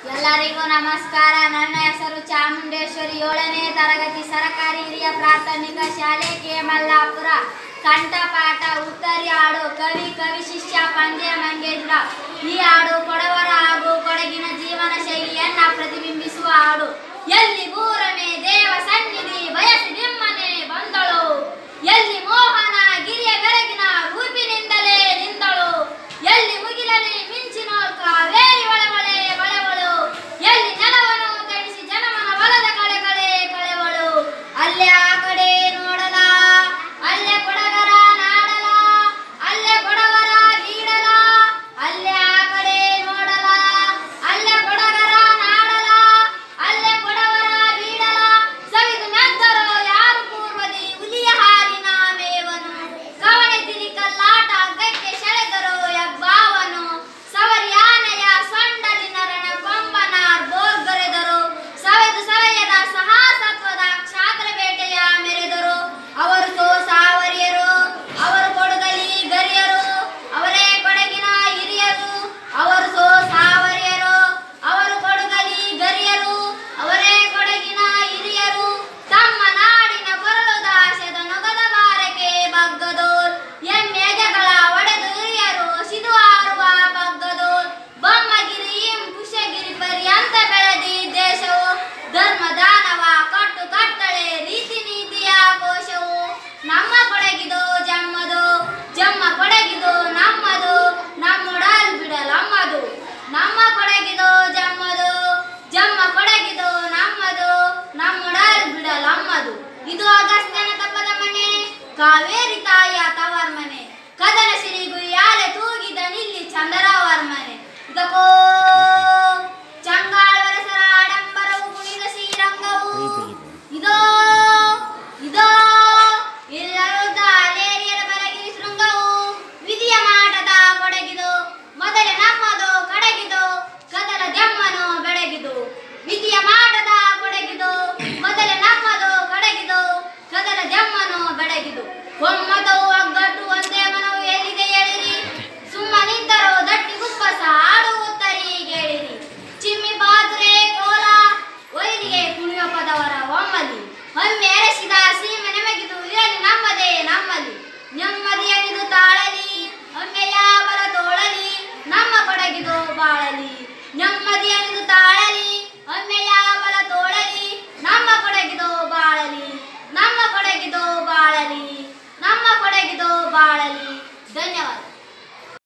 ಎಲ್ಲರಿಗೂ ನಮಸ್ಕಾರ ನನ್ನ ಹೆಸರು ಚಾಮುಂಡೇಶ್ವರಿ ಏಳನೇ ತರಗತಿ ಸರಕಾರಿ ಹಿರಿಯ ಪ್ರಾಥಮಿಕ ಶಾಲೆ ಕೇಮಲ್ಲಾಪುರ ಕಂಠಪಾಠ ಉತ್ತರಿ ಹಾಡು ಕವಿ ಕವಿ ಶಿಷ್ಯ ಪಂಜೆ ಮಂಗೇಶ್ವರ ಈ ಹಾಡು ಕೊಡವರ ಹಾಗೂ ಕೊಡಗಿನ ಜೀವನ ಶೈಲಿಯನ್ನ ಪ್ರತಿಬಿಂಬಿಸುವ ಹಾಡು ಎಲ್ಲಿ ಊರಮೆ ದೇವ ಸನ್ನಿಧಿ ಬಯಸಿ ನಿಮ್ಮನೆ ಬಂದಳು ಎಲ್ಲಿ ಮೋಹನ ಗಿರಿಯ ಬೆಳಗಿನ ರೂಪಿನಿಂದಲೇ ನಿಂದಳು ಎಲ್ಲಿ ಮುಗಿಲನೆ ಮಿಂಚಿನ ಕಾವೇರಿ ಒಳಬಳೆ ಬಳೆವಳು ಎಲ್ಲಿ ನೆಲವನ್ನು ಗಣಿಸಿ ಜನಮನ ಹೊಲದ ಕಳೆ ಕಳೆ ಕಳೆವಳು ಅಲ್ಲೇ ಆ ಕಡೆ ನೋಡಲ ಅಲ್ಲೇ ಕೊಡಗರ ನಾಡಲ ಅಲ್ಲೇ ಕೊಡವರ ನೀಡಲ ಅಲ್ಲೇ ಆ ಕಡೆ ನೋಡಲ ಅಲ್ಲೇ ಕೊಡಗರ ನಾಡಲ ಅಲ್ಲೇ ಕೊಡವರ ಬೀಡಲ ಸವಿದು ಮೆದ್ದರೋ ಯಾರು ಪೂರ್ವದಿ ಹುಲಿಯ ಹಾಲಿನ ಮೇವನು ಕವಣೆ ತಿಳಿ ಕಲ್ಲಾಟ ಗಕ್ಕೆ ಸೆಳೆದರೋ ಯಬ್ಬಾವನು ಸವರಿ ಆನೆಯ ಸೊಂಡಲಿನ ರಣ ಕೊಂಬನ ಬೋರ್ಗರೆದರು ಸವೆದು ಸವೆಯದ ಸಹಾಸತ್ವದ ಕ್ಷಾತ್ರ ಬೇಟೆಯ ಮೆರೆದರು ಅವರು ಸೋ ಸಾವರಿಯರು ಅವರು ಕೊಡಗಲಿ ಗರಿಯರು ಅವರೇ ಕೊಡಗಿನ ಹಿರಿಯರು ಅವರು ಸೋ ಸಾವರಿಯರು ಅವರು ಕೊಡಗಲಿ ಗರಿಯರು ಅವರೇ ಕೊಡಗಿನ ಹಿರಿಯರು ತಮ್ಮ ನಾಡಿನ ಕೊರಳು ದಾಸ್ಯದ ನೊಗದ ಬಾರಕ್ಕೆ ಬಗ್ಗದೋರ್ ಎಮ್ಮೆಜಗಳ ಒಡೆದು ಹಿರಿಯರು ಸಿದು ಹಾರುವ ಬಗ್ಗದೋರ್ ಬೊಮ್ಮಗಿರಿ ಕುಶಗಿರಿ ಪರ್ಯಂತ ಬೆಳೆದಿ ದೇಶವು ಧರ್ಮ ದಾನವ ಕಟ್ಟು ಕಟ್ಟಳೆ ರೀತಿ ನೀತಿಯ ಕೋಶವು ನಮ್ಮ ಕೊಡಗಿದು ಜಮ್ಮದು ಜಮ್ಮ ಕೊಡಗಿದು ನಮ್ಮದು ನಮ್ಮೊಡಲ್ ಬಿಡಲಮ್ಮದು ನಮ್ಮ ಕೊಡಗಿದು ಜಮ್ಮದು ಜಮ್ಮ ಕೊಡಗಿದು ನಮ್ಮದು ನಮ್ಮೊಡಲ್ ಬಿಡಲಮ್ಮದು ಇದು ಅಗಸ್ತ್ಯನ ತಪ್ಪದ ಮನೆ ಕಾವೇರಿ ತಾಯಿಯ ತವರ್ ಮನೆ ಕದನ ಸಿರಿಗು ಯಾಲೆ ತೂಗಿದ ನಿಲ್ಲಿ ಚಂದರವರ್ ಮನೆ ಇದಕ್ಕೋ ಚಂಗಾಳವರಸರ ಆಡಂಬರವು ಕುಣಿದ ಶ್ರೀರಂಗವು ಇದೋ ಇದೋ ಇಲ್ಲದ ಅಲೇರಿಯರ ಬರಗಿರಿ ಶೃಂಗವು ವಿಧಿಯ ಮಾಟದ ಕೊಡಗಿದು ಮೊದಲೇ ನಮ್ಮದು ಕಡಗಿದು ಕದಲ ದೆಮ್ಮನು ಬೆಳಗಿದು ವಿಧಿಯ ಮಾಟದ ಕೊಡಗಿದು ಮೊದಲೇ ನಮ್ಮದು ಕಡಗಿದು ಕದಲ ದೆಮ್ಮನು ಬೆಳಗಿದು ಒಮ್ಮತವು ಒಗ್ಗಟ್ಟು ಒಂದೇ ಮನವು ಎಲ್ಲಿದೆ ಹೇಳಿರಿ ಸುಮ್ಮನಿದ್ದರು ದಟ್ಟಿ ಗುಪ್ಪಸ ಆಡುವುತ್ತರಿ ಕೇಳಿರಿ ಚಿಮ್ಮಿ ಬಾದ್ರೆ ಕೋಲ ಒಯ್ದಿಗೆ ಕುಣಿಯುವ ಪದವರ ಒಮ್ಮಲಿ ಒಮ್ಮೆ ಎರೆಸಿದ ಸೀಮೆ ನೆಮಗಿದು ಇರಲಿ ನಮ್ಮದೇ ನಮ್ಮಲ್ಲಿ ನೆಮ್ಮದಿ ಅಣಿದು ತಾಳಲಿ ಒಮ್ಮೆಯ ಬರ ತೋಳಲಿ ನಮ್ಮ ಕೊಡಗಿದು ಬಾಳಲಿ ನೆಮ್ಮದಿ ಅಣಿದು ತಾಳಲಿ ಒಮ್ಮೆಯ ಬಲ ತೋಳಲಿ ನಮ್ಮ ಕೊಡಗಿದು ಬಾಳಲಿ ನಮ್ಮ ಕೊಡಗಿದು ಬಾಳಲಿ ನಮ್ಮ ಕೊಡಗಿದು ಬಾಳಲಿ ಧನ್ಯವಾದ